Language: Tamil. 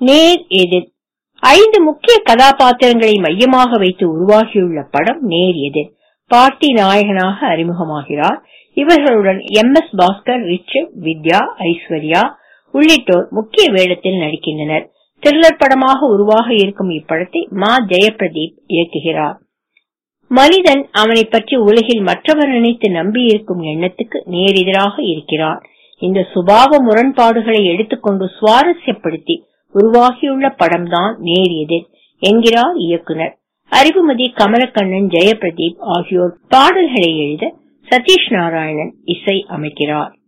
நேர் எதிர் ஐந்து முக்கிய கதாபாத்திரங்களை மையமாக வைத்து உருவாகியுள்ள படம் நேர் எதிர் பார்ட்டி நாயகனாக அறிமுகமாகிறார் இவர்களுடன் M S Bhaskar Richard Vidya Aishwarya உள்ளிட்டோர் முக்கிய வேடத்தில் நடிக்கின்றனர் த்ரில்லர் படமாக உருவாக இருக்கும் இப்படத்தை மா ஜெயபிரதீப் இயக்குகிறார் மனிதன் அவனை பற்றி உலகில் மற்றவர் நினைத்து நம்பி இருக்கும் எண்ணத்துக்கு நேரெதிராக இருக்கிறார் இந்த சுபாவ முரண்பாடுகளை எடுத்துக்கொண்டு சுவாரஸ்யப்படுத்தி உருவாகியுள்ள படம்தான் நேர் எதிர் என்கிறார் இயக்குனர் அறிவுமதி கமலக்கண்ணன் ஜெயபிரதீப் ஆகியோர் பாடல்களை எழுத சதீஷ் நாராயணன் இசை அமைக்கிறார்